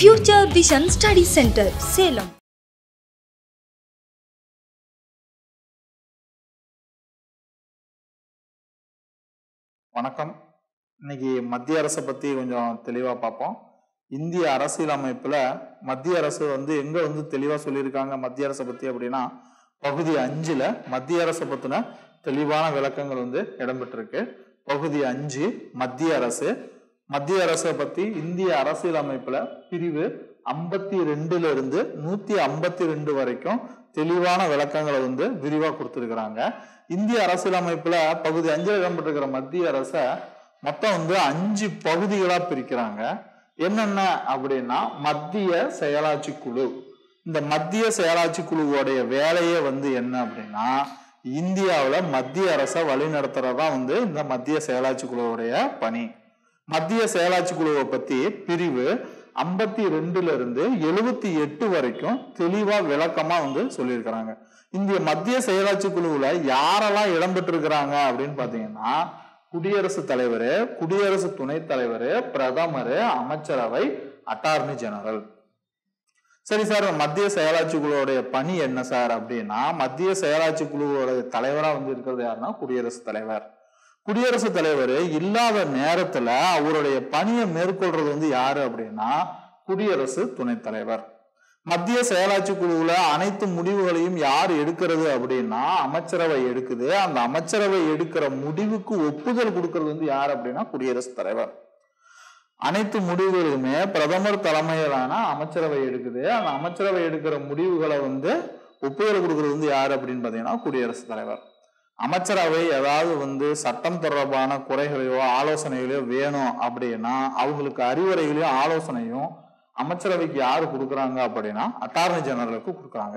Future vision study centre Salem வணக்கம் இன்னைக்கு மத்திய அரசை பத்தி கொஞ்சம் தெளிவா பார்ப்போம் இந்திய அரசியல் அமைப்புல மத்திய அரசு வந்து எங்க வந்து தெளிவா சொல்லியிருக்காங்க மத்திய அரசை பத்தி அப்படின்னா பகுதி அஞ்சுல மத்திய அரசை பத்தின தெளிவான விளக்கங்கள் வந்து இடம்பெற்றிருக்கு பகுதி அஞ்சு மத்திய அரசு மத்திய அரசை பத்தி இந்திய அரசியல் அமைப்புல பிரிவு ஐம்பத்தி ரெண்டுல இருந்து நூத்தி ஐம்பத்தி ரெண்டு வரைக்கும் தெளிவான விளக்கங்களை வந்து விரிவா கொடுத்திருக்கிறாங்க இந்திய அரசியலமைப்புல பகுதி அஞ்சுல இடம்பெற்றிருக்கிற மத்திய அரசை மொத்தம் வந்து அஞ்சு பகுதிகளா பிரிக்கிறாங்க என்னென்ன அப்படின்னா மத்திய செயலாட்சி குழு இந்த மத்திய செயலாட்சி குழுவோடைய வேலையே வந்து என்ன அப்படின்னா இந்தியாவுல மத்திய அரசை வழிநடத்துறதா வந்து இந்த மத்திய செயலாட்சி குழுவுடைய பணி மத்திய செயலாட்சி குழுவை பத்தி பிரிவு ஐம்பத்தி ரெண்டுல இருந்து எழுபத்தி எட்டு வரைக்கும் தெளிவா விளக்கமா வந்து சொல்லியிருக்கிறாங்க இந்திய மத்திய செயலாட்சி குழுவுல யாரெல்லாம் இடம்பெற்றிருக்கிறாங்க அப்படின்னு பாத்தீங்கன்னா குடியரசுத் தலைவர் குடியரசு துணைத் தலைவர் பிரதமர் அமைச்சரவை அட்டார்னி ஜெனரல் சரி சார் மத்திய செயலாட்சி குழுவோடைய பணி என்ன சார் அப்படின்னா மத்திய செயலாட்சி குழுவோட தலைவரா வந்து இருக்கிறது யாருன்னா குடியரசுத் தலைவர் குடியரசுத் தலைவர் இல்லாத நேரத்துல அவருடைய பணியை மேற்கொள்றது வந்து யாரு அப்படின்னா குடியரசு துணைத் தலைவர் மத்திய செயலாட்சி குழுவுல அனைத்து முடிவுகளையும் யார் எடுக்கிறது அப்படின்னா அமைச்சரவை எடுக்குது அந்த அமைச்சரவை எடுக்கிற முடிவுக்கு ஒப்புதல் கொடுக்கறது வந்து யார் அப்படின்னா குடியரசுத் தலைவர் அனைத்து முடிவுகளுமே பிரதமர் தலைமையிலான அமைச்சரவை எடுக்குது அந்த அமைச்சரவை எடுக்கிற முடிவுகளை வந்து ஒப்புதல் கொடுக்கறது வந்து யார் அப்படின்னு பாத்தீங்கன்னா குடியரசுத் தலைவர் அமைச்சரவை ஏதாவது வந்து சட்டம் தொடர்பான குறைகளையோ ஆலோசனைகளையோ வேணும் அப்படின்னா அவங்களுக்கு அறிவுரைகளையும் ஆலோசனையும் அமைச்சரவைக்கு யாரு கொடுக்குறாங்க அப்படின்னா அட்டார்னி ஜெனரலுக்கு கொடுக்குறாங்க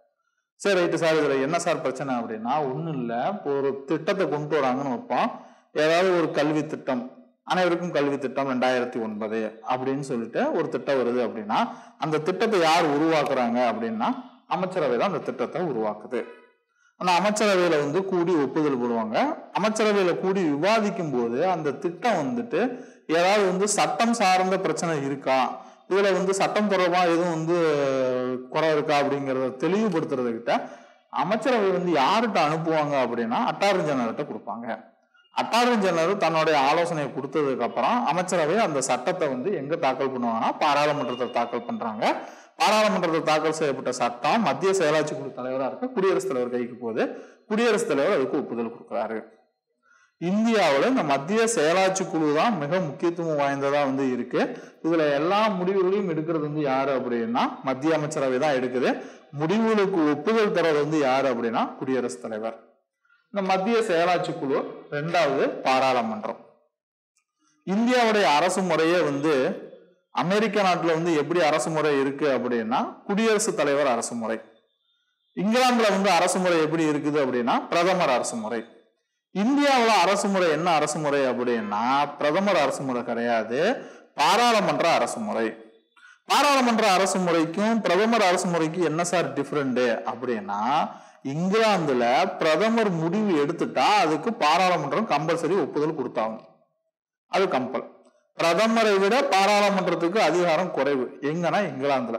சரி ரைட்டு சார் இதுல என்ன சார் பிரச்சனை அப்படின்னா ஒன்றும் இல்லை இப்போ ஒரு திட்டத்தை கொண்டு வராங்கன்னு வைப்போம் ஏதாவது ஒரு கல்வி திட்டம் அனைவருக்கும் கல்வி திட்டம் ரெண்டாயிரத்தி ஒன்பது அப்படின்னு சொல்லிட்டு ஒரு திட்டம் வருது அப்படின்னா அந்த திட்டத்தை யார் உருவாக்குறாங்க அப்படின்னா அமைச்சரவை தான் அந்த திட்டத்தை உருவாக்குது அந்த அமைச்சரவையில வந்து கூடி ஒப்புதல் போடுவாங்க அமைச்சரவையில கூடி விவாதிக்கும் போது அந்த திட்டம் வந்துட்டு ஏதாவது வந்து சட்டம் சார்ந்த பிரச்சனை இருக்கா இதுல வந்து சட்டம் தொடர்பா எதுவும் வந்து குறை இருக்கா அப்படிங்கிறத தெளிவுபடுத்துறதுக்கிட்ட அமைச்சரவை வந்து யார்கிட்ட அனுப்புவாங்க அப்படின்னா அட்டார்னி ஜெனரல்கிட்ட கொடுப்பாங்க அட்டார்னி ஜெனரல் தன்னுடைய ஆலோசனையை கொடுத்ததுக்கு அப்புறம் அமைச்சரவை அந்த சட்டத்தை வந்து எங்க தாக்கல் பண்ணுவாங்கன்னா பாராளுமன்றத்தை தாக்கல் பண்றாங்க பாராளுமன்றத்தில் தாக்கல் செய்யப்பட்ட சட்டம் மத்திய செயலாட்சி குழு தலைவராக இருக்க குடியரசுத் தலைவர் கைக்கு போகுது குடியரசுத் தலைவர் அதுக்கு ஒப்புதல் கொடுக்குறாரு இந்தியாவில் இந்த மத்திய செயலாட்சி குழு தான் மிக முக்கியத்துவம் வாய்ந்ததா வந்து இருக்கு இதுல எல்லா முடிவுகளையும் எடுக்கிறது வந்து யாரு அப்படின்னா மத்திய அமைச்சரவை தான் எடுக்குது முடிவுகளுக்கு ஒப்புதல் தர்றது வந்து யாரு அப்படின்னா குடியரசுத் தலைவர் இந்த மத்திய செயலாட்சி குழு ரெண்டாவது பாராளுமன்றம் இந்தியாவுடைய அரசு முறையே வந்து அமெரிக்க நாட்டுல வந்து எப்படி அரசு முறை இருக்கு அப்படின்னா குடியரசுத் தலைவர் அரசு முறை இங்கிலாந்துல வந்து அரசு முறை எப்படி இருக்குது அப்படின்னா பிரதமர் அரசு முறை இந்தியாவில் அரசு முறை என்ன அரசு முறை அப்படின்னா பிரதமர் அரசு முறை கிடையாது பாராளுமன்ற அரசு முறை பாராளுமன்ற அரசு முறைக்கும் பிரதமர் அரசு முறைக்கும் என்ன சார் டிஃப்ரெண்ட் அப்படின்னா இங்கிலாந்துல பிரதமர் முடிவு எடுத்துட்டா அதுக்கு பாராளுமன்றம் கம்பல்சரி ஒப்புதல் கொடுத்தாங்க அது கம்பல் பிரதமரை விட பாராளுமன்றத்துக்கு அதிகாரம் குறைவு எங்கன்னா இங்கிலாந்துல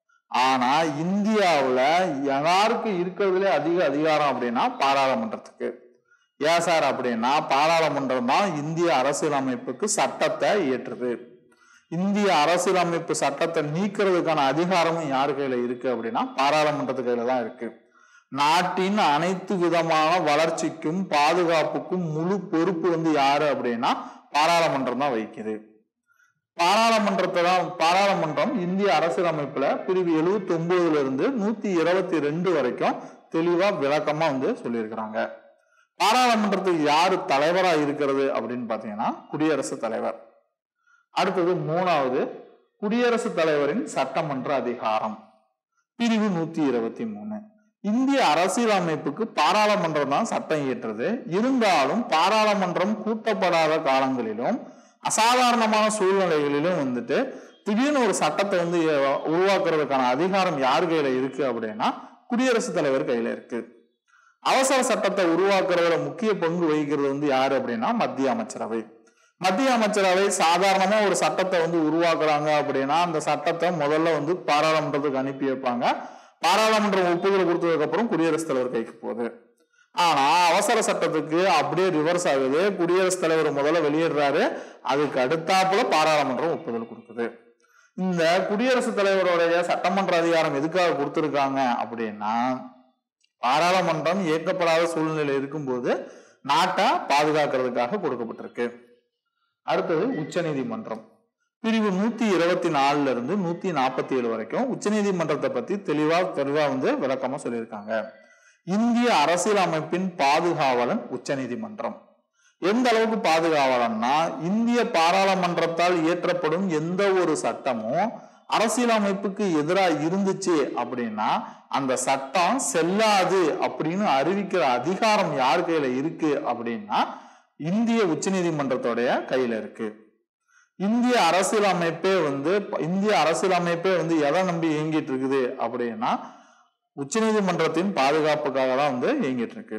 ஆனா இந்தியாவுல யாருக்கு இருக்கிறதுலே அதிக அதிகாரம் அப்படின்னா பாராளுமன்றத்துக்கு ஏன் சார் அப்படின்னா பாராளுமன்றம் தான் இந்திய அரசியலமைப்புக்கு சட்டத்தை இயற்றுது இந்திய அரசியலமைப்பு சட்டத்தை நீக்கிறதுக்கான அதிகாரமும் யார் கையில இருக்கு அப்படின்னா பாராளுமன்றத்து கையில தான் இருக்கு நாட்டின் அனைத்து விதமான வளர்ச்சிக்கும் பாதுகாப்புக்கும் முழு பொறுப்பு வந்து யாரு அப்படின்னா பாராளுமன்றம் தான் வைக்குது பாராளுமன்றத்தை தான் பாராளுமன்றம் இந்திய அரசியலமைப்புல பிரிவு எழுபத்தி ஒன்பதுல இருந்து நூத்தி இருபத்தி ரெண்டு வரைக்கும் தெளிவா விளக்கமா வந்து சொல்லியிருக்கிறாங்க பாராளுமன்றத்துக்கு யாரு தலைவரா இருக்கிறது அப்படின்னு பாத்தீங்கன்னா குடியரசுத் தலைவர் அடுத்தது மூணாவது குடியரசுத் தலைவரின் சட்டமன்ற அதிகாரம் பிரிவு நூத்தி இருபத்தி மூணு இந்திய அரசியலமைப்புக்கு பாராளுமன்றம் தான் சட்டம் இயற்றுது இருந்தாலும் பாராளுமன்றம் கூட்டப்படாத காலங்களிலும் அசாதாரணமான சூழ்நிலைகளிலும் வந்துட்டு திடீர்னு ஒரு சட்டத்தை வந்து உருவாக்குறதுக்கான அதிகாரம் யார் கையில இருக்கு அப்படின்னா குடியரசுத் தலைவர் கையில இருக்கு அவசர சட்டத்தை உருவாக்குறதுல முக்கிய பங்கு வகிக்கிறது வந்து யாரு அப்படின்னா மத்திய அமைச்சரவை மத்திய அமைச்சரவை சாதாரணமா ஒரு சட்டத்தை வந்து உருவாக்குறாங்க அப்படின்னா அந்த சட்டத்தை முதல்ல வந்து பாராளுமன்றத்துக்கு அனுப்பி வைப்பாங்க பாராளுமன்றம் ஒப்புதல் கொடுத்ததுக்கு அப்புறம் குடியரசுத் தலைவர் கைக்கு போகுது ஆனா அவசர சட்டத்துக்கு அப்படியே ரிவர்ஸ் ஆகுது குடியரசுத் தலைவர் முதல்ல வெளியிடுறாரு அதுக்கு அடுத்தாப்புல பாராளுமன்றம் ஒப்புதல் கொடுக்குது இந்த குடியரசுத் தலைவருடைய சட்டமன்ற அதிகாரம் எதுக்காக கொடுத்திருக்காங்க அப்படின்னா பாராளுமன்றம் இயக்கப்படாத சூழ்நிலை இருக்கும்போது நாட்டை பாதுகாக்கிறதுக்காக கொடுக்கப்பட்டிருக்கு அடுத்தது உச்சநீதிமன்றம் பிரிவு நூத்தி இருபத்தி நாலுல இருந்து நூத்தி நாற்பத்தி ஏழு வரைக்கும் உச்சநீதிமன்றத்தை பத்தி தெளிவா தெளிவா வந்து விளக்கமா சொல்லியிருக்காங்க இந்திய அரசியல் அமைப்பின் பாதுகாவலன் உச்சநீதிமன்றம் எந்த அளவுக்கு பாதுகாவலன்னா இந்திய பாராளுமன்றத்தால் இயற்றப்படும் எந்த ஒரு சட்டமும் அரசியலமைப்புக்கு எதிராக இருந்துச்சு அப்படின்னா அந்த சட்டம் செல்லாது அப்படின்னு அறிவிக்கிற அதிகாரம் யார் கையில இருக்கு அப்படின்னா இந்திய உச்சநீதிமன்றத்தோடைய கையில இருக்கு இந்திய அரசியலமைப்பே வந்து இந்திய அரசியலமைப்பே வந்து எதை நம்பி இயங்கிட்டு இருக்குது அப்படின்னா உச்சநீதிமன்றத்தின் பாதுகாப்புக்காக தான் வந்து இயங்கிட்டு இருக்கு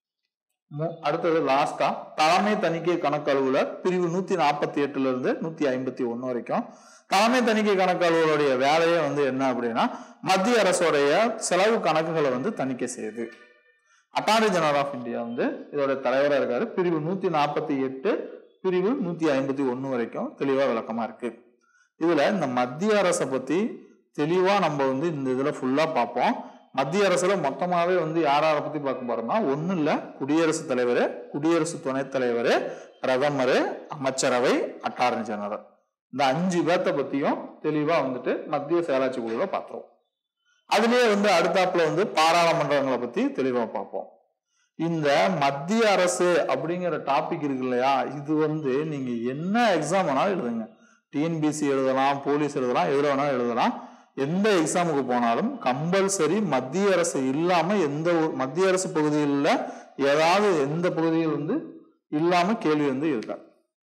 மு- அடுத்தது லாஸ்டா தலைமை தணிக்கை கணக்கு அலுவலர் பிரிவு நூத்தி நாற்பத்தி எட்டுல இருந்து நூத்தி ஐம்பத்தி ஒண்ணு வரைக்கும் தலைமை தணிக்கை கணக்கு அலுவலருடைய வேலையே வந்து என்ன அப்படின்னா மத்திய அரசுடைய செலவு கணக்குகளை வந்து தணிக்கை செய்யுது அட்டார்னி ஜெனரல் ஆஃப் இந்தியா வந்து இதோட தலைவரா இருக்காரு பிரிவு நூத்தி நாற்பத்தி எட்டு பிரிவு நூத்தி ஐம்பத்தி ஒண்ணு வரைக்கும் தெளிவா விளக்கமா இருக்கு இதுல இந்த மத்திய அரசை பத்தி தெளிவா நம்ம வந்து இந்த இதுல ஃபுல்லா பார்ப்போம் மத்திய அரசுல மொத்தமாவே வந்து யார் யாரை பத்தி பார்க்க போறோம்னா ஒண்ணும் இல்ல குடியரசுத் தலைவர் குடியரசு துணைத் தலைவர் பிரதமர் அமைச்சரவை அட்டார்னி ஜெனரல் இந்த அஞ்சு பேர்த்த பத்தியும் தெளிவா வந்துட்டு மத்திய செயலாட்சி குழுல பார்த்துருவோம் அதுலயே வந்து அடுத்தாப்புல வந்து பாராளுமன்றங்களை பத்தி தெளிவா பார்ப்போம் இந்த மத்திய அரசு அப்படிங்கிற டாபிக் இருக்கு இல்லையா இது வந்து நீங்க என்ன எக்ஸாம் வேணாலும் எழுதுங்க டிஎன்பிசி எழுதலாம் போலீஸ் எழுதலாம் எதுல வேணாலும் எழுதலாம் எந்த எக்ஸாமுக்கு போனாலும் கம்பல்சரி மத்திய அரசு இல்லாம எந்த ஒரு மத்திய அரசு பகுதியில் ஏதாவது எந்த பகுதியில் வந்து இல்லாம கேள்வி வந்து இருக்காது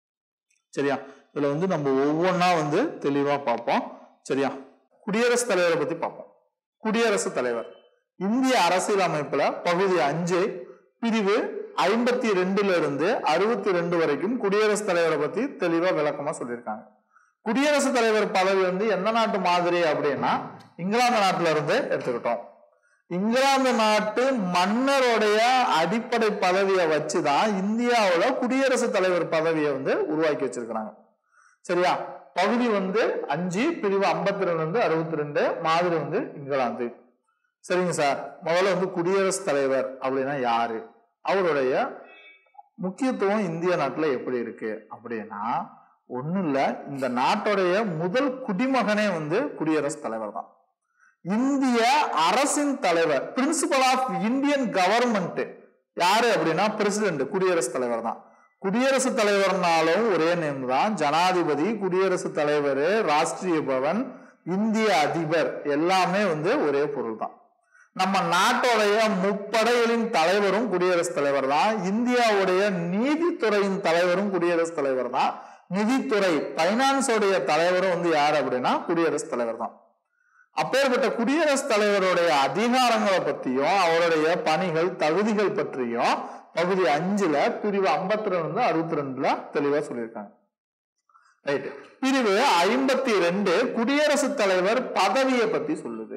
சரியா இதுல வந்து நம்ம ஒவ்வொன்றா வந்து தெளிவா பார்ப்போம் சரியா குடியரசுத் தலைவரை பத்தி பார்ப்போம் குடியரசுத் தலைவர் இந்திய அரசியல் அமைப்புல பகுதி அஞ்சு பிரிவு ஐம்பத்தி ரெண்டுல இருந்து அறுபத்தி ரெண்டு வரைக்கும் குடியரசுத் தலைவரை பத்தி தெளிவா விளக்கமா சொல்லியிருக்காங்க குடியரசுத் தலைவர் பதவி வந்து எந்த நாட்டு மாதிரி அப்படின்னா இங்கிலாந்து நாட்டுல இருந்து எடுத்துக்கிட்டோம் இங்கிலாந்து நாட்டு மன்னருடைய அடிப்படை பதவியை வச்சுதான் இந்தியாவுல குடியரசுத் தலைவர் பதவியை வந்து உருவாக்கி வச்சிருக்கிறாங்க சரியா பகுதி வந்து அஞ்சு பிரிவு ஐம்பத்தி ரெண்டுல இருந்து அறுபத்தி ரெண்டு மாதிரி வந்து இங்கிலாந்து சரிங்க சார் முதல்ல வந்து குடியரசுத் தலைவர் அப்படின்னா யாரு அவருடைய முக்கியத்துவம் இந்திய நாட்டுல எப்படி இருக்கு அப்படின்னா ஒண்ணும் இல்ல இந்த நாட்டுடைய முதல் குடிமகனே வந்து குடியரசுத் தலைவர் தான் இந்திய அரசின் தலைவர் பிரின்சிபல் ஆஃப் இந்தியன் கவர்மெண்ட் யாரு அப்படின்னா பிரசிடென்ட் குடியரசுத் தலைவர் தான் குடியரசுத் தலைவர்னாலும் ஒரே நேம் தான் ஜனாதிபதி குடியரசுத் தலைவர் ராஷ்டிரிய பவன் இந்திய அதிபர் எல்லாமே வந்து ஒரே பொருள் தான் நம்ம நாட்டோடைய முப்படைகளின் தலைவரும் குடியரசுத் தலைவர் தான் இந்தியாவுடைய நீதித்துறையின் தலைவரும் குடியரசுத் தலைவர் தான் நிதித்துறை பைனான்ஸோடைய தலைவரும் வந்து யார் அப்படின்னா குடியரசுத் தலைவர் தான் அப்பேற்பட்ட குடியரசுத் தலைவருடைய அதிகாரங்களை பத்தியும் அவருடைய பணிகள் தகுதிகள் பற்றியும் பகுதி அஞ்சுல பிரிவு ஐம்பத்தி ரெண்டு அறுபத்தி ரெண்டுல தெளிவா சொல்லியிருக்காங்க ரைட் பிரிவு ஐம்பத்தி ரெண்டு குடியரசுத் தலைவர் பதவியை பத்தி சொல்லுது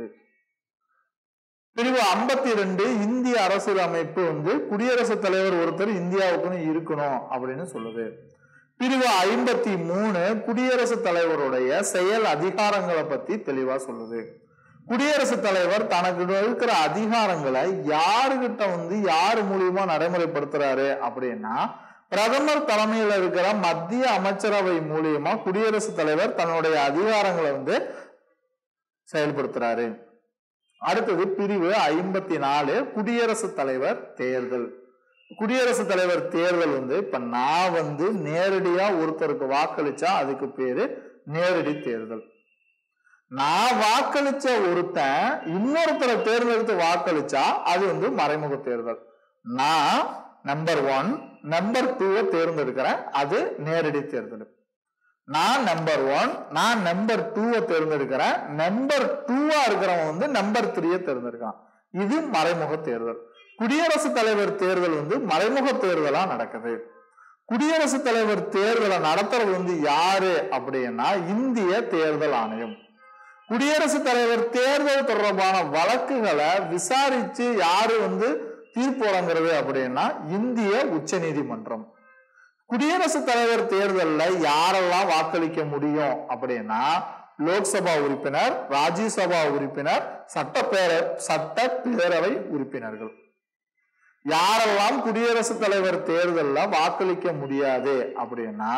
பிரிவு ஐம்பத்தி ரெண்டு இந்திய அரசியல் அமைப்பு வந்து குடியரசுத் தலைவர் ஒருத்தர் இந்தியாவுக்குன்னு இருக்கணும் அப்படின்னு சொல்லுது பிரிவு ஐம்பத்தி மூணு குடியரசுத் தலைவருடைய செயல் அதிகாரங்களை பத்தி தெளிவா சொல்லுது குடியரசுத் தலைவர் தனக்கு இருக்கிற அதிகாரங்களை யாருகிட்ட வந்து யாரு மூலியமா நடைமுறைப்படுத்துறாரு அப்படின்னா பிரதமர் தலைமையில இருக்கிற மத்திய அமைச்சரவை மூலியமா குடியரசுத் தலைவர் தன்னுடைய அதிகாரங்களை வந்து செயல்படுத்துறாரு அடுத்தது பிரிவு ஐம்பத்தி நாலு குடியரசுத் தலைவர் தேர்தல் குடியரசுத் தலைவர் தேர்தல் வந்து இப்ப நான் வந்து நேரடியா ஒருத்தருக்கு வாக்களிச்சா அதுக்கு பேரு நேரடி தேர்தல் நான் வாக்களிச்ச ஒருத்தன் இன்னொருத்தரை தேர்ந்தெடுத்து வாக்களிச்சா அது வந்து மறைமுக தேர்தல் நான் நம்பர் ஒன் நம்பர் டூவை தேர்ந்தெடுக்கிறேன் அது நேரடி தேர்தல் நான் நம்பர் ஒன் நான் நம்பர் டூவை தேர்ந்தெடுக்கிறேன் நம்பர் டூவா இருக்கிறவன் வந்து நம்பர் த்ரீயை தேர்ந்தெடுக்கிறான் இது மறைமுக தேர்தல் குடியரசுத் தலைவர் தேர்தல் வந்து மறைமுக தேர்தலா நடக்குது குடியரசுத் தலைவர் தேர்தலை நடத்துறது வந்து யாரு அப்படின்னா இந்திய தேர்தல் ஆணையம் குடியரசுத் தலைவர் தேர்தல் தொடர்பான வழக்குகளை விசாரிச்சு யாரு வந்து தீர்ப்பு வழங்குறது அப்படின்னா இந்திய உச்ச நீதிமன்றம் குடியரசுத் தலைவர் தேர்தலில் யாரெல்லாம் வாக்களிக்க முடியும் அப்படின்னா லோக்சபா உறுப்பினர் ராஜ்யசபா உறுப்பினர் சட்டப்பேர சட்டப்பேரவை உறுப்பினர்கள் யாரெல்லாம் குடியரசுத் தலைவர் தேர்தலில் வாக்களிக்க முடியாது அப்படின்னா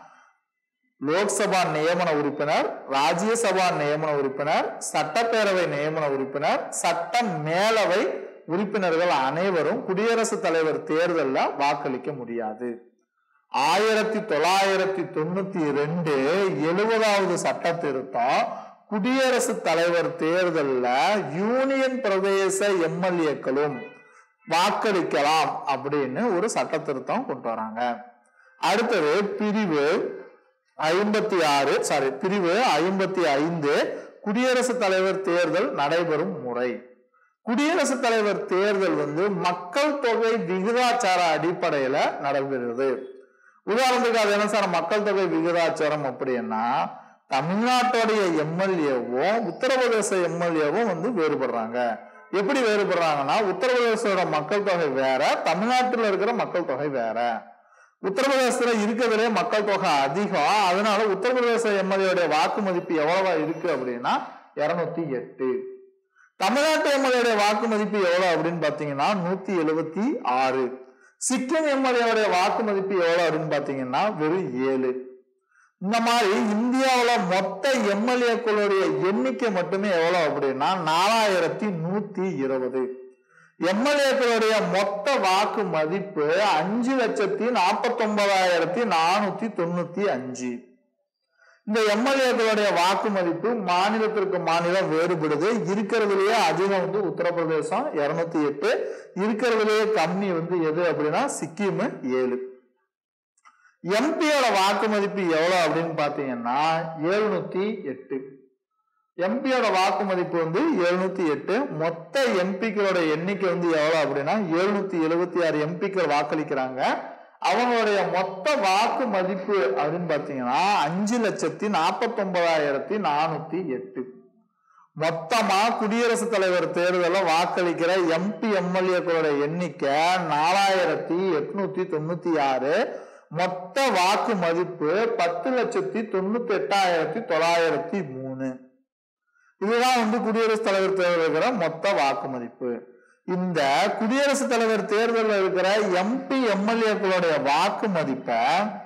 லோக்சபா நியமன உறுப்பினர் ராஜ்யசபா நியமன உறுப்பினர் சட்டப்பேரவை நியமன உறுப்பினர் சட்ட மேலவை உறுப்பினர்கள் அனைவரும் குடியரசுத் தலைவர் தேர்தலில் வாக்களிக்க முடியாது ஆயிரத்தி தொள்ளாயிரத்தி தொண்ணூத்தி ரெண்டு எழுபதாவது சட்ட திருத்தம் குடியரசுத் தலைவர் தேர்தலில் யூனியன் பிரதேச எம்எல்ஏக்களும் வாக்களிக்கலாம் அப்படின்னு ஒரு சட்ட திருத்தம் கொண்டு வராங்க அடுத்தது பிரிவு ஐம்பத்தி ஆறு சாரி பிரிவு ஐம்பத்தி ஐந்து குடியரசுத் தலைவர் தேர்தல் நடைபெறும் முறை குடியரசுத் தலைவர் தேர்தல் வந்து மக்கள் தொகை விகிதாச்சார அடிப்படையில நடைபெறுது உதாரணத்துக்கு அது என்ன சார் மக்கள் தொகை விகிதாச்சாரம் அப்படின்னா தமிழ்நாட்டுடைய எம்எல்ஏவும் உத்தரப்பிரதேச எம்எல்ஏவும் வந்து வேறுபடுறாங்க எப்படி வேறுபடுறாங்கன்னா உத்தரப்பிரதேசோட மக்கள் தொகை வேற தமிழ்நாட்டில் இருக்கிற மக்கள் தொகை வேற உத்தரப்பிரதேசத்துல இருக்கிறதுலே மக்கள் தொகை அதிகம் அதனால உத்தரப்பிரதேச எம்எல்ஏடைய வாக்கு மதிப்பு எவ்வளவா இருக்கு அப்படின்னா இருநூத்தி எட்டு தமிழ்நாட்டு எம்எல்ஏடைய வாக்கு மதிப்பு எவ்வளவு அப்படின்னு பாத்தீங்கன்னா நூத்தி எழுபத்தி ஆறு சிக்கிம் எம்எல்ஏடைய வாக்கு மதிப்பு எவ்வளவு அப்படின்னு பாத்தீங்கன்னா வெறும் ஏழு இந்த மாதிரி இந்தியாவுல மொத்த எம்எல்ஏக்களுடைய எண்ணிக்கை மட்டுமே எவ்வளவு அப்படின்னா நாலாயிரத்தி நூத்தி இருபது எம்எல்ஏக்களுடைய மொத்த வாக்கு மதிப்பு அஞ்சு லட்சத்தி நாற்பத்தி ஒன்பதாயிரத்தி நானூத்தி தொண்ணூத்தி அஞ்சு இந்த எம்எல்ஏக்களுடைய வாக்கு மதிப்பு மாநிலத்திற்கு மாநிலம் வேறுபடுது இருக்கிறதுலயே அதிகம் வந்து உத்தரப்பிரதேசம் இருநூத்தி எட்டு இருக்கிறதுலயே கம்மி வந்து எது அப்படின்னா சிக்கிம் ஏழு எம்பியோட வாக்கு மதிப்பு எவ்வளவு அப்படின்னு பாத்தீங்கன்னா எழுநூத்தி எட்டு எம்பியோட வாக்கு மதிப்பு வந்து எழுநூத்தி எட்டு மொத்த எம்பிக்களோட எண்ணிக்கை வந்து எவ்வளவு அப்படின்னா எழுநூத்தி எழுபத்தி ஆறு எம்பிக்கள் வாக்களிக்கிறாங்க அவங்களுடைய மொத்த வாக்கு மதிப்பு அப்படின்னு பாத்தீங்கன்னா அஞ்சு லட்சத்தி நாற்பத்தி ஒன்பதாயிரத்தி நானூத்தி எட்டு மொத்தமா குடியரசுத் தலைவர் தேர்தலில் வாக்களிக்கிற எம்பி எம்எல்ஏக்களோட எண்ணிக்கை நாலாயிரத்தி எட்நூத்தி தொண்ணூத்தி ஆறு மொத்த வாக்கு மதிப்பு பத்து லட்சத்தி தொண்ணூத்தி எட்டாயிரத்தி தொள்ளாயிரத்தி மூணு இதுதான் வந்து குடியரசுத் தலைவர் தேர்தல் இருக்கிற மொத்த வாக்கு மதிப்பு இந்த குடியரசுத் தலைவர் தேர்தலில் இருக்கிற எம்பி எம்எல்ஏக்களுடைய வாக்கு மதிப்பை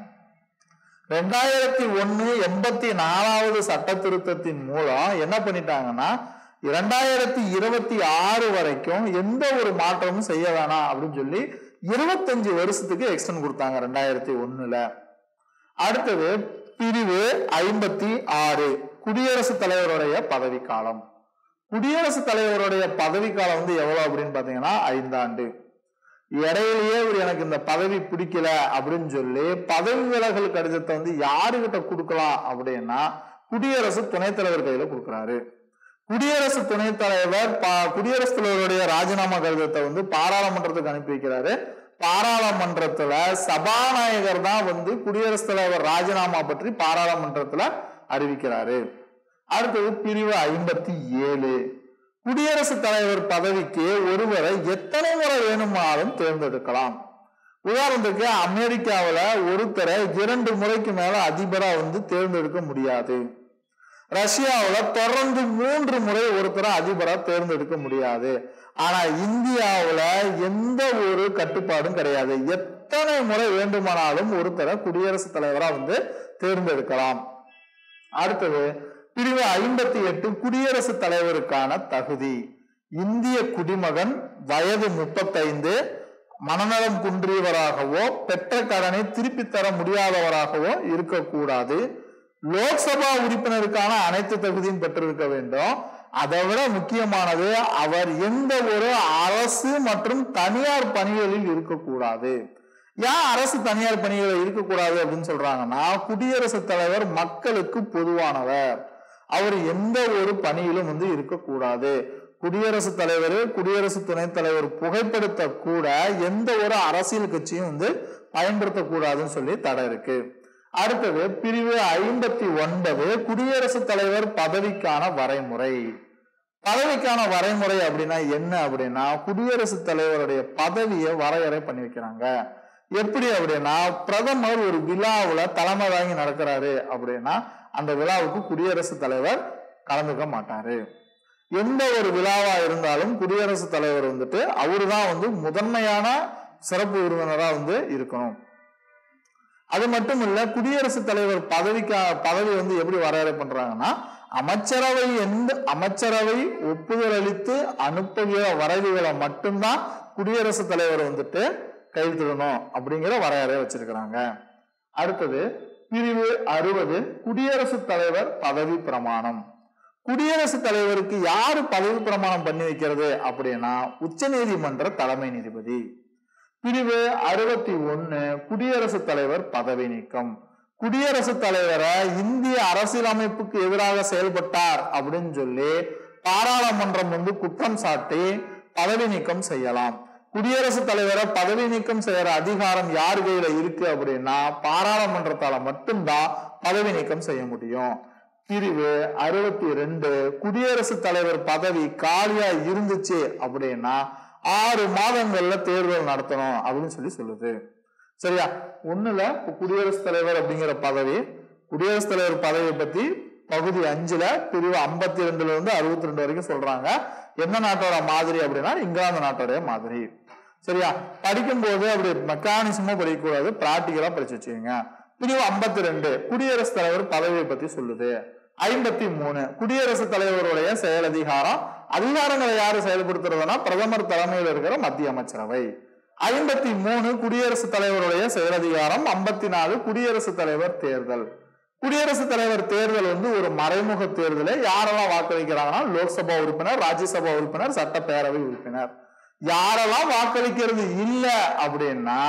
ரெண்டாயிரத்தி ஒண்ணு எண்பத்தி நாலாவது சட்ட திருத்தத்தின் மூலம் என்ன பண்ணிட்டாங்கன்னா இரண்டாயிரத்தி இருபத்தி ஆறு வரைக்கும் எந்த ஒரு மாற்றமும் செய்ய வேணாம் அப்படின்னு சொல்லி இருபத்தஞ்சு வருஷத்துக்கு எக்ஸ்டன் கொடுத்தாங்க ரெண்டாயிரத்தி ஒண்ணுல அடுத்தது பிரிவு ஐம்பத்தி ஆறு குடியரசுத் தலைவருடைய பதவிக்காலம் குடியரசுத் தலைவருடைய பதவிக்காலம் வந்து எவ்வளவு அப்படின்னு பாத்தீங்கன்னா ஐந்தாண்டு இடையிலேயே இவர் எனக்கு இந்த பதவி பிடிக்கல அப்படின்னு சொல்லி பதவி விலகல் கடிதத்தை வந்து யாருகிட்ட கொடுக்கலாம் அப்படின்னா குடியரசு துணைத் தலைவர் கையில கொடுக்குறாரு குடியரசு துணைத் தலைவர் பா- குடியரசுத் தலைவருடைய ராஜினாமா கடிதத்தை வந்து பாராளுமன்றத்துக்கு அனுப்பி வைக்கிறாரு பாராளுமன்றத்துல சபாநாயகர் தான் வந்து குடியரசுத் தலைவர் ராஜினாமா பற்றி பாராளுமன்றத்துல அறிவிக்கிறாரு அடுத்தது பிரிவு ஐம்பத்தி ஏழு குடியரசுத் தலைவர் பதவிக்கு ஒருவரை எத்தனை முறை வேணுமானாலும் தேர்ந்தெடுக்கலாம் உதாரணத்துக்கு அமெரிக்காவுல ஒருத்தரை இரண்டு முறைக்கு மேல அதிபரா வந்து தேர்ந்தெடுக்க முடியாது ரஷ்யாவுல தொடர்ந்து மூன்று முறை ஒருத்தரை அதிபரா தேர்ந்தெடுக்க முடியாது ஆனா இந்தியாவுல எந்த ஒரு கட்டுப்பாடும் கிடையாது எத்தனை முறை வேண்டுமானாலும் ஒருத்தரை குடியரசுத் தலைவரா வந்து தேர்ந்தெடுக்கலாம் அடுத்தது பிரிவு ஐம்பத்தி எட்டு குடியரசுத் தலைவருக்கான தகுதி இந்திய குடிமகன் வயது முப்பத்தைந்து மனநலம் குன்றியவராகவோ பெற்ற கடனை திருப்பித் தர முடியாதவராகவோ இருக்கக்கூடாது லோக்சபா உறுப்பினருக்கான அனைத்து தகுதியும் பெற்றிருக்க வேண்டும் அதை விட முக்கியமானது அவர் எந்த ஒரு அரசு மற்றும் தனியார் பணிகளில் இருக்கக்கூடாது ஏன் அரசு தனியார் பணிகளில் இருக்கக்கூடாது அப்படின்னு சொல்றாங்கன்னா குடியரசுத் தலைவர் மக்களுக்கு பொதுவானவர் அவர் எந்த ஒரு பணியிலும் வந்து இருக்கக்கூடாது குடியரசுத் தலைவர் குடியரசு துணைத் தலைவர் புகைப்படுத்த கூட எந்த ஒரு அரசியல் கட்சியும் வந்து பயன்படுத்தக்கூடாதுன்னு சொல்லி தடை இருக்கு அடுத்தது பிரிவு ஐம்பத்தி ஒன்பது குடியரசுத் தலைவர் பதவிக்கான வரைமுறை பதவிக்கான வரைமுறை அப்படின்னா என்ன அப்படின்னா குடியரசுத் தலைவருடைய பதவியை வரையறை பண்ணி வைக்கிறாங்க எப்படி அப்படின்னா பிரதமர் ஒரு விழாவுல தலைமை தாங்கி நடக்கிறாரு அப்படின்னா அந்த விழாவுக்கு குடியரசுத் தலைவர் கலந்துக்க மாட்டாரு எந்த ஒரு விழாவா இருந்தாலும் குடியரசுத் தலைவர் வந்துட்டு அவரு தான் வந்து முதன்மையான சிறப்பு விருந்தினரா வந்து இருக்கணும் அது மட்டும் இல்ல குடியரசுத் தலைவர் பதவிக்கா பதவி வந்து எப்படி வரையறை பண்றாங்கன்னா அமைச்சரவை எந்த அமைச்சரவை ஒப்புதல் அளித்து அனுப்புகிற வரைவுகளை மட்டும்தான் குடியரசுத் தலைவர் வந்துட்டு கையெழுத்திடணும் அப்படிங்கிற வரையறையை வச்சிருக்கிறாங்க அடுத்தது பிரிவு அறுபது குடியரசுத் தலைவர் பதவி பிரமாணம் குடியரசுத் தலைவருக்கு யாரு பதவி பிரமாணம் பண்ணி வைக்கிறது அப்படின்னா உச்சநீதிமன்ற தலைமை நீதிபதி பிரிவு அறுபத்தி ஒன்னு குடியரசுத் தலைவர் பதவி நீக்கம் குடியரசுத் தலைவரை இந்திய அரசியலமைப்புக்கு எதிராக செயல்பட்டார் அப்படின்னு சொல்லி பாராளுமன்றம் வந்து குற்றம் சாட்டி பதவி நீக்கம் செய்யலாம் குடியரசுத் தலைவரை பதவி நீக்கம் செய்யற அதிகாரம் யார் கையில இருக்கு அப்படின்னா பாராளுமன்றத்தால மட்டும்தான் பதவி நீக்கம் செய்ய முடியும் பிரிவு அறுபத்தி ரெண்டு குடியரசுத் தலைவர் பதவி காலியா இருந்துச்சு அப்படின்னா ஆறு மாதங்கள்ல தேர்தல் நடத்தணும் அப்படின்னு சொல்லி சொல்லுது சரியா ஒண்ணுல இப்ப குடியரசுத் தலைவர் அப்படிங்கிற பதவி குடியரசுத் தலைவர் பதவியை பத்தி பகுதி அஞ்சுல பிரிவு ஐம்பத்தி ரெண்டுல இருந்து அறுபத்தி ரெண்டு வரைக்கும் சொல்றாங்க எந்த நாட்டோட மாதிரி அப்படின்னா இங்கிலாந்து நாட்டோடைய மாதிரி சரியா படிக்கும்போது அப்படி மெக்கானிசமா படிக்கக்கூடாது பிராக்டிக்கலா படிச்சு வச்சுக்கோங்க பிரிவு ஐம்பத்தி ரெண்டு குடியரசுத் தலைவர் பதவியை பத்தி சொல்லுது ஐம்பத்தி மூணு குடியரசுத் தலைவருடைய செயல் அதிகாரம் அதிகாரங்களை யாரு செயல்படுத்துறதுன்னா பிரதமர் தலைமையில் இருக்கிற மத்திய அமைச்சரவை ஐம்பத்தி மூணு குடியரசுத் தலைவருடைய செயலதிகாரம் ஐம்பத்தி நாலு குடியரசுத் தலைவர் தேர்தல் குடியரசுத் தலைவர் தேர்தல் வந்து ஒரு மறைமுக தேர்தலை யாரெல்லாம் வாக்களிக்கிறாங்கன்னா லோக்சபா உறுப்பினர் ராஜ்யசபா உறுப்பினர் சட்டப்பேரவை உறுப்பினர் யாரெல்லாம் வாக்களிக்கிறது இல்ல அப்படின்னா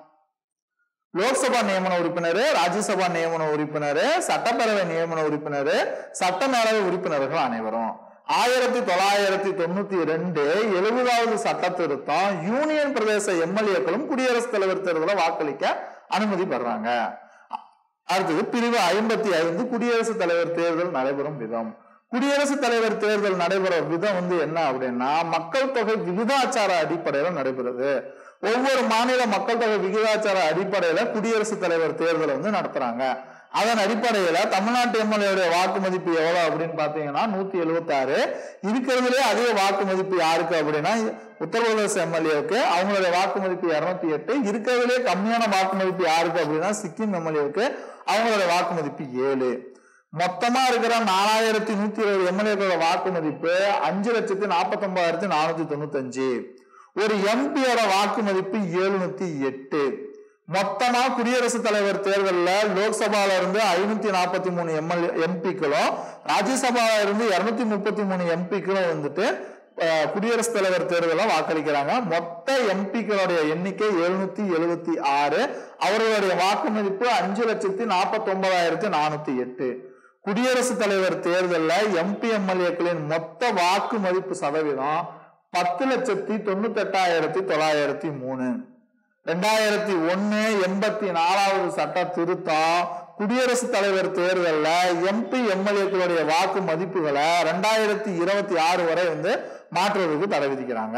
லோக்சபா நியமன உறுப்பினர் ராஜ்யசபா நியமன உறுப்பினர் சட்டப்பேரவை நியமன உறுப்பினர் சட்டமேலவை உறுப்பினர்கள் அனைவரும் ஆயிரத்தி தொள்ளாயிரத்தி தொண்ணூத்தி ரெண்டு எழுபதாவது சட்ட திருத்தம் யூனியன் பிரதேச எம்எல்ஏக்களும் குடியரசுத் தலைவர் தேர்தலை வாக்களிக்க அனுமதி பெறாங்க அடுத்தது பிரிவு ஐம்பத்தி ஐந்து குடியரசுத் தலைவர் தேர்தல் நடைபெறும் விதம் குடியரசுத் தலைவர் தேர்தல் நடைபெறும் விதம் வந்து என்ன அப்படின்னா மக்கள் தொகை விகிதாச்சார அடிப்படையில நடைபெறுது ஒவ்வொரு மாநில மக்கள் தொகை விகிதாச்சார அடிப்படையில குடியரசுத் தலைவர் தேர்தலை வந்து நடத்துறாங்க அதன் அடிப்படையில தமிழ்நாட்டு எம்எல்ஏடைய வாக்கு மதிப்பு எவ்வளவு அப்படின்னு பாத்தீங்கன்னா நூத்தி எழுபத்தி ஆறு இருக்கிறதுலே அதிக வாக்கு மதிப்பு யாருக்கு அப்படின்னா உத்தரப்பிரதேச எம்எல்ஏவுக்கு அவங்களுடைய வாக்கு மதிப்பு இருநூத்தி எட்டு இருக்கிறதுலே கம்மியான வாக்கு மதிப்பு யாருக்கு அப்படின்னா சிக்கிம் எம்எல்ஏவுக்கு அவங்களுடைய வாக்கு மதிப்பு ஏழு மொத்தமா இருக்கிற நாலாயிரத்தி நூத்தி இருபது எம்எல்ஏக்களோட வாக்கு மதிப்பு அஞ்சு லட்சத்தி நாற்பத்தி ஒன்பதாயிரத்தி நானூத்தி தொண்ணூத்தி அஞ்சு ஒரு எம்பியோட வாக்கு மதிப்பு எழுநூத்தி எட்டு மொத்தமா குடியரசுத் தலைவர் தேர்தலில் லோக்சபால இருந்து ஐநூத்தி நாற்பத்தி மூணு எம்எல்ஏ எம்பிக்களும் ராஜ்யசபால இருந்து இருநூத்தி முப்பத்தி மூணு எம்பிக்களும் வந்துட்டு அஹ், குடியரசுத் தலைவர் தேர்தலில் வாக்களிக்கிறாங்க மொத்த எம்பிக்களுடைய எண்ணிக்கை எழுநூத்தி எழுபத்தி ஆறு அவர்களுடைய வாக்கு மதிப்பு அஞ்சு லட்சத்தி நாற்பத்தி ஒன்பதாயிரத்தி நானூத்தி எட்டு குடியரசுத் தலைவர் தேர்தலில் எம்பி எம்எல்ஏக்களின் மொத்த வாக்கு மதிப்பு சதவீதம் பத்து லட்சத்தி தொண்ணூத்தி எட்டாயிரத்தி தொள்ளாயிரத்தி மூணு ரெண்டாயிரத்தி ஒன்னு எண்பத்தி நாலாவது சட்ட திருத்தம் குடியரசுத் தலைவர் தேர்தலில் எம்பி எம்எல்ஏக்களுடைய வாக்கு மதிப்புகளை ரெண்டாயிரத்தி இருபத்தி ஆறு வரை வந்து மாற்றுவதற்கு தடை விதிக்கிறாங்க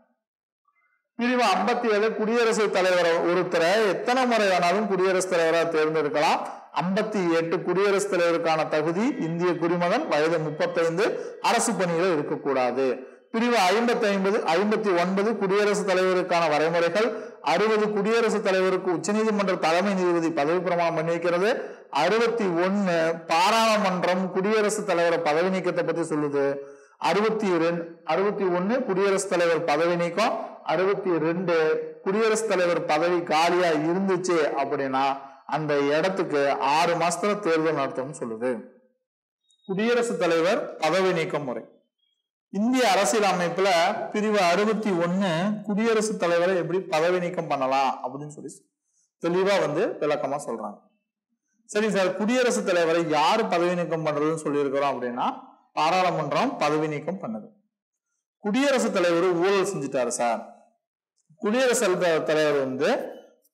பிரிவு ஐம்பத்தி ஏழு குடியரசுத் தலைவர் ஒருத்தரை எத்தனை முறை வேணாலும் குடியரசுத் தலைவராக தேர்ந்தெடுக்கலாம் ஐம்பத்தி எட்டு குடியரசுத் தலைவருக்கான தகுதி இந்திய குடிமகன் வயது முப்பத்தைந்து அரசு பணியில இருக்கக்கூடாது பிரிவு ஐம்பத்தி ஐம்பது ஐம்பத்தி ஒன்பது குடியரசுத் தலைவருக்கான வரைமுறைகள் அறுபது குடியரசுத் தலைவருக்கு உச்சநீதிமன்ற தலைமை நீதிபதி பதவி பிரமாணம் பண்ணி வைக்கிறது அறுபத்தி ஒன்னு பாராளுமன்றம் குடியரசுத் தலைவரை பதவி நீக்கத்தை பத்தி சொல்லுது அறுபத்தி ரெண்டு அறுபத்தி ஒன்னு குடியரசுத் தலைவர் பதவி நீக்கம் அறுபத்தி ரெண்டு குடியரசுத் தலைவர் பதவி காலியா இருந்துச்சு அப்படின்னா அந்த இடத்துக்கு ஆறு மாசத்துல தேர்தல் நடத்தணும்னு சொல்லுது குடியரசுத் தலைவர் பதவி நீக்கம் முறை இந்திய அரசியல் அமைப்புல பிரிவு அறுபத்தி ஒன்னு குடியரசுத் தலைவரை எப்படி பதவி நீக்கம் பண்ணலாம் அப்படின்னு சொல்லி தெளிவா வந்து விளக்கமா சொல்றாங்க சரி சார் குடியரசுத் தலைவரை யாரு பதவி நீக்கம் பண்றதுன்னு சொல்லியிருக்கிறோம் அப்படின்னா பாராளுமன்றம் பதவி நீக்கம் பண்ணுது குடியரசுத் தலைவர் ஊழல் செஞ்சுட்டாரு சார் குடியரசுத் தலைவர் வந்து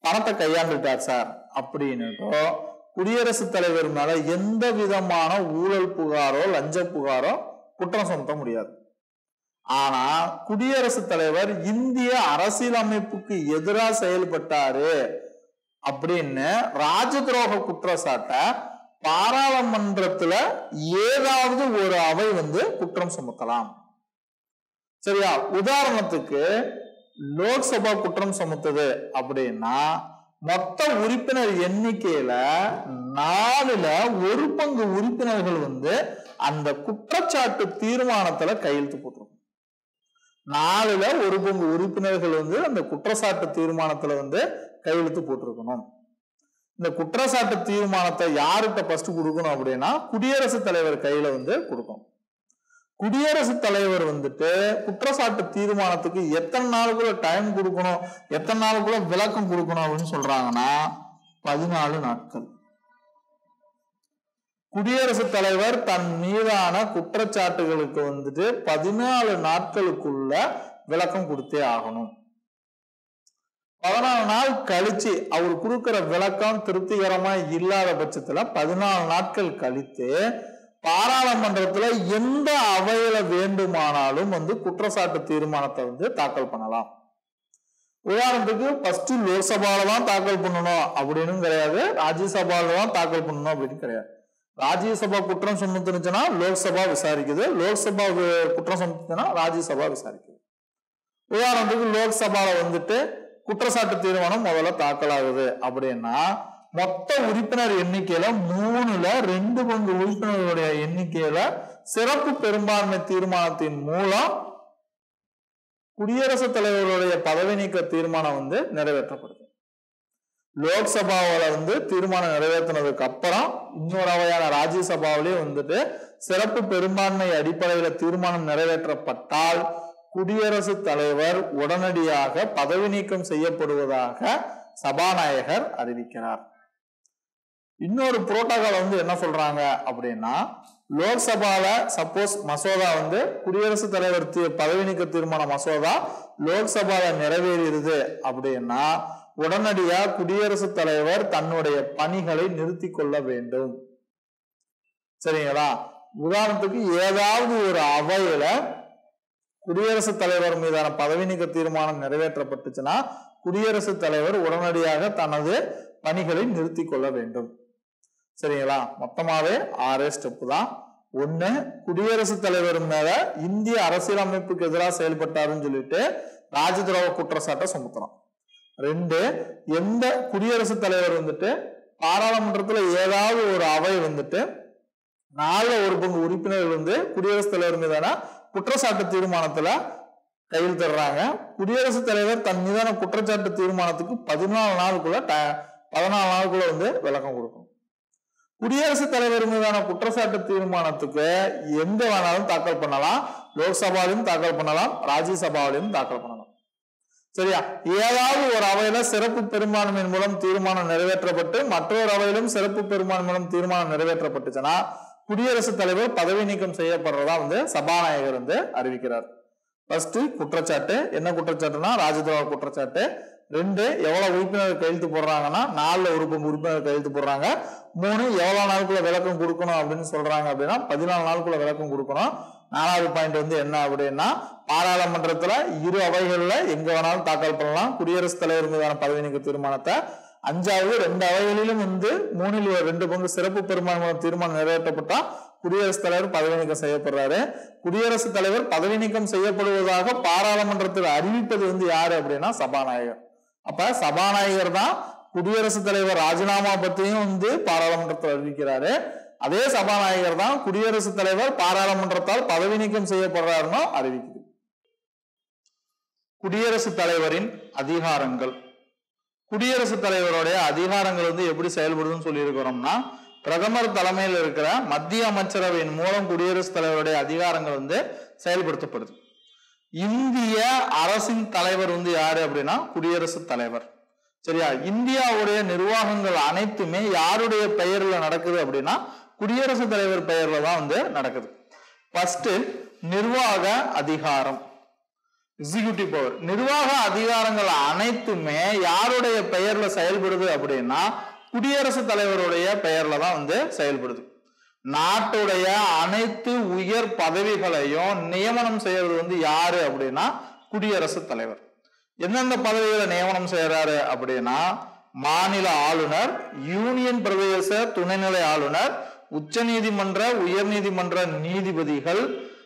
பணத்தை கையாண்டுட்டார் சார் அப்படின்னுட்டோ குடியரசுத் தலைவர் மேல எந்த விதமான ஊழல் புகாரோ லஞ்ச புகாரோ குற்றம் சுமத்த முடியாது ஆனா குடியரசுத் தலைவர் இந்திய அரசியலமைப்புக்கு எதிராக செயல்பட்டாரு அப்படின்னு ராஜ துரோக குற்றச்சாட்ட பாராளுமன்றத்துல ஏதாவது ஒரு அவை வந்து குற்றம் சுமத்தலாம் சரியா உதாரணத்துக்கு லோக்சபா குற்றம் சுமத்துது அப்படின்னா மொத்த உறுப்பினர் எண்ணிக்கையில நாலுல ஒரு பங்கு உறுப்பினர்கள் வந்து அந்த குற்றச்சாட்டு தீர்மானத்துல கையெழுத்து போட்டிருக்கும் நாலுல ஒரு பங்கு உறுப்பினர்கள் வந்து அந்த குற்றச்சாட்டு தீர்மானத்துல வந்து கையெழுத்து போட்டிருக்கணும் இந்த குற்றச்சாட்டு தீர்மானத்தை யார்கிட்ட ஃபர்ஸ்ட் கொடுக்கணும் அப்படின்னா குடியரசுத் தலைவர் கையில வந்து கொடுக்கணும் குடியரசுத் தலைவர் வந்துட்டு குற்றச்சாட்டு தீர்மானத்துக்கு எத்தனை நாளுக்குள்ள டைம் கொடுக்கணும் எத்தனை நாளுக்குள்ள விளக்கம் கொடுக்கணும் அப்படின்னு சொல்றாங்கன்னா பதினாலு நாட்கள் குடியரசுத் தலைவர் தன் மீதான குற்றச்சாட்டுகளுக்கு வந்துட்டு பதினாலு நாட்களுக்குள்ள விளக்கம் கொடுத்தே ஆகணும் பதினாலு நாள் கழிச்சு அவர் கொடுக்கிற விளக்கம் திருப்திகரமா இல்லாத பட்சத்துல பதினாலு நாட்கள் கழித்து பாராளுமன்றத்துல எந்த அவையில வேண்டுமானாலும் வந்து குற்றச்சாட்டு தீர்மானத்தை வந்து தாக்கல் பண்ணலாம் உதாரணத்துக்கு ஃபர்ஸ்ட் லோக்சபால தான் தாக்கல் பண்ணணும் அப்படின்னு கிடையாது ராஜ்யசபால தான் தாக்கல் பண்ணணும் அப்படின்னு கிடையாது ராஜ்யசபா குற்றம் சுமத்துனுச்சுன்னா லோக்சபா விசாரிக்குது லோக்சபா வி- குற்றம் சுமத்துச்சுன்னா ராஜ்யசபா விசாரிக்குது உதாரணத்துக்கு லோக்சபால வந்துட்டு குற்றச்சாட்டு தீர்மானம் முதல்ல தாக்கல் ஆகுது அப்படின்னா மொத்த உறுப்பினர் எண்ணிக்கையில மூணுல ரெண்டு பங்கு உறுப்பினர்களுடைய எண்ணிக்கையில சிறப்பு பெரும்பான்மை தீர்மானத்தின் மூலம் குடியரசுத் தலைவருடைய பதவி நீக்க தீர்மானம் வந்து நிறைவேற்றப்படுது லோக்சபாவில வந்து தீர்மானம் நிறைவேற்றினதுக்கு அப்புறம் இன்னொரு அவையான ராஜ்யசபாவிலே வந்துட்டு சிறப்பு பெரும்பான்மை அடிப்படையில தீர்மானம் நிறைவேற்றப்பட்டால் குடியரசுத் தலைவர் உடனடியாக பதவி நீக்கம் செய்யப்படுவதாக சபாநாயகர் அறிவிக்கிறார் இன்னொரு புரோட்டோகால் வந்து என்ன சொல்றாங்க அப்படின்னா லோக்சபால சப்போஸ் மசோதா வந்து குடியரசுத் தலைவர் தீ- பதவி நீக்க தீர்மான மசோதா லோக்சபால நிறைவேறிடுது அப்படின்னா உடனடியா குடியரசுத் தலைவர் தன்னுடைய பணிகளை நிறுத்தி கொள்ள வேண்டும் சரிங்களா உதாரணத்துக்கு ஏதாவது ஒரு அவையில குடியரசுத் தலைவர் மீதான பதவி நீக்க தீர்மானம் நிறைவேற்றப்பட்டுச்சுன்னா குடியரசுத் தலைவர் உடனடியாக தனது பணிகளை நிறுத்தி கொள்ள வேண்டும் சரிங்களா மொத்தமாவே ஆறே ஸ்டெப் தான் ஒண்ணு குடியரசுத் தலைவர் மேல இந்திய அரசியலமைப்புக்கு எதிராக செயல்பட்டாருன்னு சொல்லிட்டு ராஜதுரோக குற்றச்சாட்டை சுமத்தணும் ரெண்டு எந்த குடியரசுத் தலைவர் வந்துட்டு பாராளுமன்றத்துல ஏதாவது ஒரு அவை வந்துட்டு நாலுல ஒரு பங்கு உறுப்பினர்கள் வந்து குடியரசுத் தலைவர் மீதான குற்றச்சாட்டு தீர்மானத்துல கையெழுத்திடுறாங்க குடியரசுத் தலைவர் தன் மீதான குற்றச்சாட்டு தீர்மானத்துக்கு பதினாலு நாளுக்குள்ள ட- பதினாலு நாளுக்குள்ள வந்து விளக்கம் கொடுக்கும் குடியரசுத் தலைவர் மீதான குற்றச்சாட்டு தீர்மானத்துக்கு எங்க வேணாலும் தாக்கல் பண்ணலாம் லோக்சபாவிலும் தாக்கல் பண்ணலாம் ராஜ்யசபாவிலும் தாக்கல் பண்ணலாம் சரியா ஏதாவது ஒரு அவையில சிறப்பு பெரும்பான்மையின் மூலம் தீர்மானம் நிறைவேற்றப்பட்டு மற்றொரு அவையிலும் சிறப்பு பெரும்பான்மை மூலம் தீர்மானம் நிறைவேற்றப்பட்டுச்சுன்னா குடியரசுத் தலைவர் பதவி நீக்கம் செய்யப்படுறதா வந்து சபாநாயகர் வந்து அறிவிக்கிறார் ஃபர்ஸ்ட் குற்றச்சாட்டு என்ன குற்றச்சாட்டுனா ராஜதுரோக குற்றச்சாட்டு ரெண்டு எவ்வளவு உறுப்பினர் கையெழுத்து போடுறாங்கன்னா நாலுல ஒரு பங்கு உறுப்பினர் கையெழுத்து போடுறாங்க மூணு எவ்வளவு நாளுக்குள்ள விளக்கம் கொடுக்கணும் அப்படின்னு சொல்றாங்க அப்படின்னா பதினாலு நாளுக்குள்ள விளக்கம் கொடுக்கணும் நாலாவது பாயிண்ட் வந்து என்ன அப்படின்னா பாராளுமன்றத்துல இரு அவைகள்ல எங்க வேணாலும் தாக்கல் பண்ணலாம் குடியரசுத் தலைவர் மீதான பதவி நீக்க தீர்மானத்தை அஞ்சாவது ரெண்டு அவைகளிலும் வந்து மூணில் ஒரு ரெண்டு பங்கு சிறப்பு பெரும்பான்மை தீர்மானம் நிறைவேற்றப்பட்டா குடியரசுத் தலைவர் பதவி நீக்கம் செய்யப்படுறாரு குடியரசுத் தலைவர் பதவி நீக்கம் செய்யப்படுவதாக பாராளுமன்றத்தில் அறிவிப்பது வந்து யாரு அப்படின்னா சபாநாயகர் அப்ப சபாநாயகர் தான் குடியரசுத் தலைவர் ராஜினாமா பத்தியும் வந்து பாராளுமன்றத்தில் அறிவிக்கிறாரு அதே சபாநாயகர் தான் குடியரசுத் தலைவர் பாராளுமன்றத்தால் பதவி நீக்கம் செய்யப்படுறாருன்னு அறிவிக்குது குடியரசுத் தலைவரின் அதிகாரங்கள் குடியரசுத் தலைவருடைய அதிகாரங்கள் வந்து எப்படி செயல்படுதுன்னு சொல்லியிருக்கிறோம்னா பிரதமர் தலைமையில் இருக்கிற மத்திய அமைச்சரவையின் மூலம் குடியரசுத் தலைவருடைய அதிகாரங்கள் வந்து செயல்படுத்தப்படுது இந்திய அரசின் தலைவர் வந்து யாரு அப்படின்னா குடியரசுத் தலைவர் சரியா இந்தியாவுடைய நிர்வாகங்கள் அனைத்துமே யாருடைய பெயர்ல நடக்குது அப்படின்னா குடியரசுத் தலைவர் பெயர்ல தான் வந்து நடக்குது ஃபர்ஸ்ட் நிர்வாக அதிகாரம் எக்ஸிகியூட்டிவ் பவர் நிர்வாக அதிகாரங்கள் அனைத்துமே யாருடைய பெயர்ல செயல்படுது அப்படின்னா குடியரசுத் தலைவருடைய பெயர்ல தான் வந்து செயல்படுது நாட்டுடைய அனைத்து உயர் பதவிகளையும் நியமனம் செய்யறது வந்து யாரு அப்படின்னா குடியரசுத் தலைவர் எந்தெந்த பதவிகளை நியமனம் செய்யறாரு அப்படின்னா மாநில ஆளுநர் யூனியன் பிரதேச துணைநிலை ஆளுநர் உச்சநீதிமன்ற உயர்நீதிமன்ற நீதிபதிகள்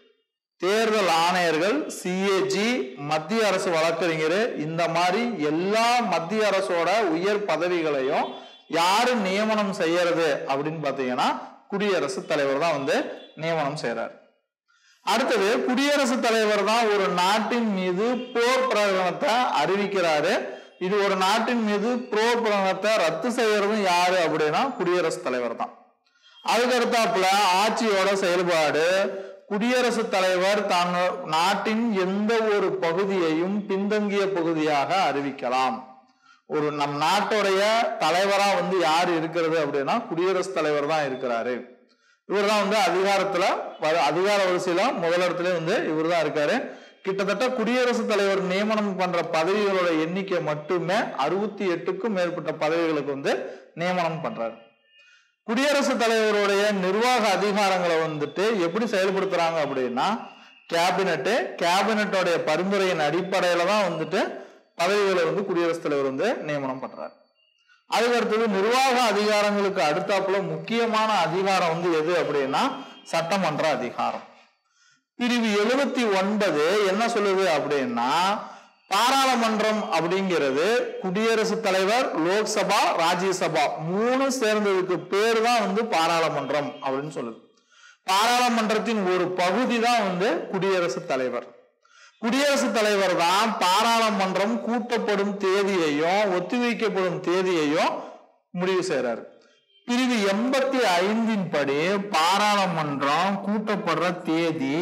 தேர்தல் ஆணையர்கள் சிஏஜி மத்திய அரசு வழக்கறிஞர் இந்த மாதிரி எல்லா மத்திய அரசோட உயர் பதவிகளையும் யாரு நியமனம் செய்யறது அப்படின்னு பாத்தீங்கன்னா குடியரசுத் தலைவர் தான் வந்து நியமனம் செய்யறாரு அடுத்தது குடியரசுத் தலைவர் தான் ஒரு நாட்டின் மீது போர் பிரகடனத்தை அறிவிக்கிறாரு இது ஒரு நாட்டின் மீது போர் பிரகடனத்தை ரத்து செய்யறதும் யாரு அப்படின்னா குடியரசுத் தலைவர் தான் அதுக்கு அடுத்தாப்புல ஆட்சியோட செயல்பாடு குடியரசுத் தலைவர் தான் நாட்டின் எந்த ஒரு பகுதியையும் பின்தங்கிய பகுதியாக அறிவிக்கலாம் ஒரு நம் நாட்டுடைய தலைவரா வந்து யார் இருக்கிறது அப்படின்னா குடியரசுத் தலைவர் தான் இருக்கிறாரு இவர் தான் வந்து அதிகாரத்துல வ- அதிகார வரிசையில முதலிடத்துல வந்து இவர் தான் இருக்காரு கிட்டத்தட்ட குடியரசுத் தலைவர் நியமனம் பண்ற பதவிகளோட எண்ணிக்கை மட்டுமே அறுபத்தி எட்டுக்கும் மேற்பட்ட பதவிகளுக்கு வந்து நியமனம் பண்றாரு குடியரசுத் தலைவருடைய நிர்வாக அதிகாரங்களை வந்துட்டு எப்படி செயல்படுத்துறாங்க அப்படின்னா கேபினெட்டு கேபினெட்டோடைய பரிந்துரையின் அடிப்படையில தான் வந்துட்டு பதவிகளை வந்து குடியரசுத் தலைவர் வந்து நியமனம் பண்றாரு அதுக்கு அடுத்தது நிர்வாக அதிகாரங்களுக்கு அடுத்தாப்புல முக்கியமான அதிகாரம் வந்து எது அப்படின்னா சட்டமன்ற அதிகாரம் பிரிவு எழுபத்தி ஒன்பது என்ன சொல்லுது அப்படின்னா பாராளுமன்றம் அப்படிங்கிறது குடியரசுத் தலைவர் லோக்சபா ராஜ்யசபா மூணு சேர்ந்ததுக்கு பேர் தான் வந்து பாராளுமன்றம் அப்படின்னு சொல்லுது பாராளுமன்றத்தின் ஒரு பகுதி தான் வந்து குடியரசுத் தலைவர் குடியரசுத் தலைவர் தான் பாராளுமன்றம் கூட்டப்படும் தேதியையும் ஒத்திவைக்கப்படும் தேதியையும் முடிவு செய்றாரு பிரிவு எண்பத்தி ஐந்தின் படி பாராளுமன்றம் கூட்டப்படுற தேதி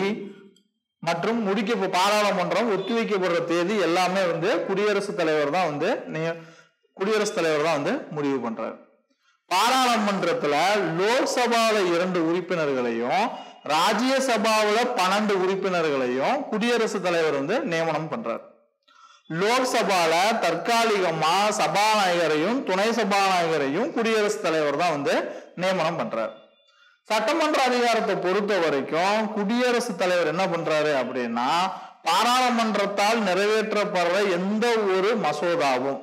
மற்றும் முடிக்க பாராளுமன்றம் ஒத்திவைக்கப்படுற தேதி எல்லாமே வந்து குடியரசுத் தலைவர் தான் வந்து நிய- குடியரசுத் தலைவர் தான் வந்து முடிவு பண்றாரு பாராளுமன்றத்துல லோக்சபால இரண்டு உறுப்பினர்களையும் ராஜ்யசபாவுல பன்னெண்டு உறுப்பினர்களையும் குடியரசுத் தலைவர் வந்து நியமனம் பண்றார் லோக்சபால தற்காலிகமா சபாநாயகரையும் துணை சபாநாயகரையும் குடியரசுத் தலைவர் தான் வந்து நியமனம் பண்றார் சட்டமன்ற அதிகாரத்தை பொறுத்த வரைக்கும் குடியரசுத் தலைவர் என்ன பண்றாரு அப்படின்னா பாராளுமன்றத்தால் நிறைவேற்றப்படுற எந்த ஒரு மசோதாவும்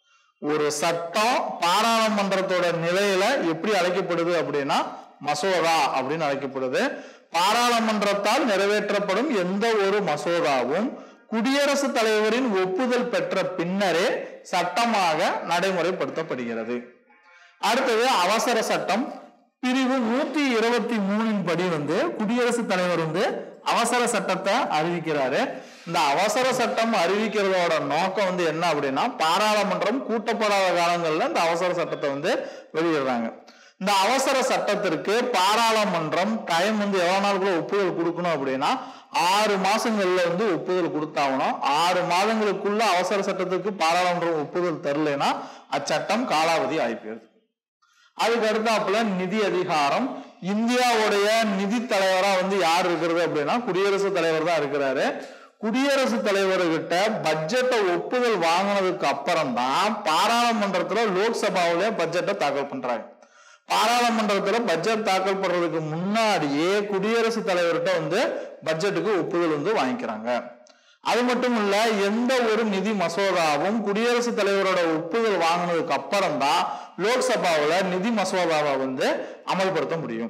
ஒரு சட்டம் பாராளுமன்றத்தோட நிலையில எப்படி அழைக்கப்படுது அப்படின்னா மசோதா அப்படின்னு அழைக்கப்படுது பாராளுமன்றத்தால் நிறைவேற்றப்படும் எந்த ஒரு மசோதாவும் குடியரசுத் தலைவரின் ஒப்புதல் பெற்ற பின்னரே சட்டமாக நடைமுறைப்படுத்தப்படுகிறது அடுத்தது அவசர சட்டம் பிரிவு நூத்தி இருபத்தி மூணின் படி வந்து குடியரசுத் தலைவர் வந்து அவசர சட்டத்தை அறிவிக்கிறாரு இந்த அவசர சட்டம் அறிவிக்கிறதோட நோக்கம் வந்து என்ன அப்படின்னா பாராளுமன்றம் கூட்டப்படாத காலங்கள்ல இந்த அவசர சட்டத்தை வந்து வெளியிடுறாங்க இந்த அவசர சட்டத்திற்கு பாராளுமன்றம் டைம் வந்து எவ்வளவு நாளுக்குள்ள ஒப்புதல் கொடுக்கணும் அப்படின்னா ஆறு மாசங்கள்ல வந்து ஒப்புதல் கொடுத்தாகணும் ஆறு மாதங்களுக்குள்ள அவசர சட்டத்துக்கு பாராளுமன்றம் ஒப்புதல் தரலைன்னா அச்சட்டம் காலாவதி ஆகி போயிருது அதுக்கு அடுத்தாப்புல நிதி அதிகாரம் இந்தியாவுடைய நிதி தலைவரா வந்து யார் இருக்கிறது அப்படின்னா குடியரசுத் தலைவர் தான் இருக்கிறாரு குடியரசுத் தலைவர்கிட்ட பட்ஜெட்டை ஒப்புதல் வாங்கினதுக்கு அப்புறம் தான் பாராளுமன்றத்துல லோக்சபாவில பட்ஜெட்டை தாக்கல் பண்றாங்க பாராளுமன்றத்துல பட்ஜெட் தாக்கல் பண்றதுக்கு முன்னாடியே குடியரசுத் தலைவர்கிட்ட வந்து பட்ஜெட்டுக்கு ஒப்புதல் வந்து வாங்கிக்கிறாங்க அது மட்டும் இல்ல எந்த ஒரு நிதி மசோதாவும் குடியரசுத் தலைவரோட ஒப்புதல் வாங்கினதுக்கு அப்புறம் தான் லோக்சபாவுல நிதி மசோதாவை வந்து அமல்படுத்த முடியும்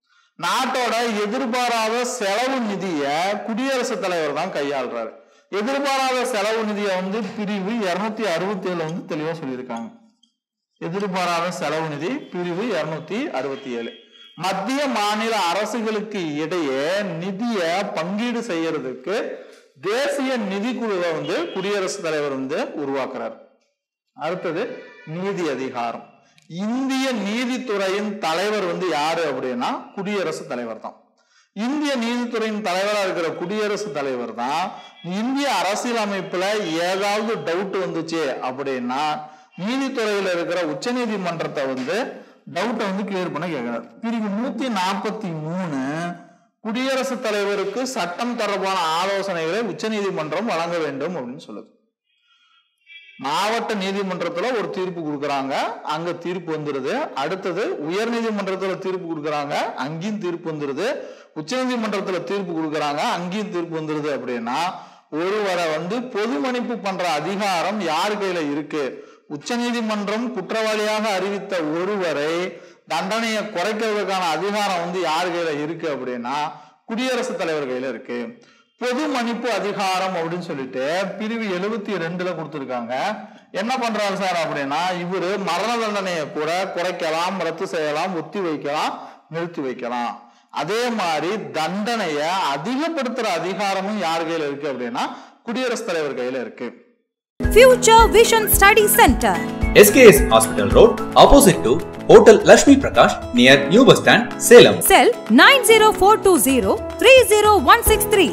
நாட்டோட எதிர்பாராத செலவு நிதிய குடியரசுத் தலைவர் தான் கையாளுறாரு எதிர்பாராத செலவு நிதியை வந்து பிரிவு இருநூத்தி அறுபத்தி ஏழுல வந்து தெளிவா சொல்லியிருக்காங்க எதிர்பாராத செலவு நிதி பிரிவு இருநூத்தி அறுபத்தி ஏழு மத்திய மாநில அரசுகளுக்கு இடையே நிதிய பங்கீடு செய்யறதுக்கு தேசிய நிதிக்குழுவை வந்து குடியரசுத் தலைவர் வந்து உருவாக்குறார் அடுத்தது நீதி அதிகாரம் இந்திய நீதித்துறையின் தலைவர் வந்து யாரு அப்படின்னா குடியரசுத் தலைவர் தான் இந்திய நீதித்துறையின் தலைவரா இருக்கிற குடியரசுத் தலைவர் தான் இந்திய அரசியலமைப்புல ஏதாவது டவுட் வந்துச்சு அப்படின்னா நீதித்துறையில இருக்கிற உச்சநீதிமன்றத்தை வந்து டவுட்டை வந்து கிளியர் பண்ண கேட்கிறார் பிரிவு நூத்தி நாற்பத்தி மூணு குடியரசுத் தலைவருக்கு சட்டம் தொடர்பான ஆலோசனைகளை உச்சநீதிமன்றம் வழங்க வேண்டும் அப்படின்னு சொல்லுது மாவட்ட நீதிமன்றத்துல ஒரு தீர்ப்பு கொடுக்கறாங்க அங்க தீர்ப்பு வந்துருது அடுத்தது உயர் நீதிமன்றத்துல தீர்ப்பு கொடுக்கறாங்க அங்கேயும் தீர்ப்பு வந்துருது உச்சநீதிமன்றத்துல தீர்ப்பு கொடுக்கறாங்க அங்கேயும் தீர்ப்பு வந்துருது அப்படின்னா ஒருவரை வந்து பொது மன்னிப்பு பண்ற அதிகாரம் யார் கையில இருக்கு உச்சநீதிமன்றம் குற்றவாளியாக அறிவித்த ஒருவரை தண்டனையை குறைக்கிறதுக்கான அதிகாரம் வந்து யார் கையில இருக்கு அப்படின்னா குடியரசுத் தலைவர் கையில இருக்கு பொது மன்னிப்பு அதிகாரம் அப்படின்னு சொல்லிட்டு பிரிவு எழுபத்தி ரெண்டுல கொடுத்திருக்காங்க என்ன பண்றாரு சார் அப்படின்னா இவரு மரண தண்டனையை கூட குறைக்கலாம் ரத்து செய்யலாம் ஒத்தி வைக்கலாம் நிறுத்தி வைக்கலாம் அதே மாதிரி தண்டனையை அதிகப்படுத்துற அதிகாரமும் யார் கையில இருக்கு அப்படின்னா குடியரசுத் தலைவர் கையில இருக்கு Future Vision Study Center. SKS Hospital Road, opposite to Hotel Lakshmi Prakash, near New Bus Stand, Salem. Cell 90420 30163.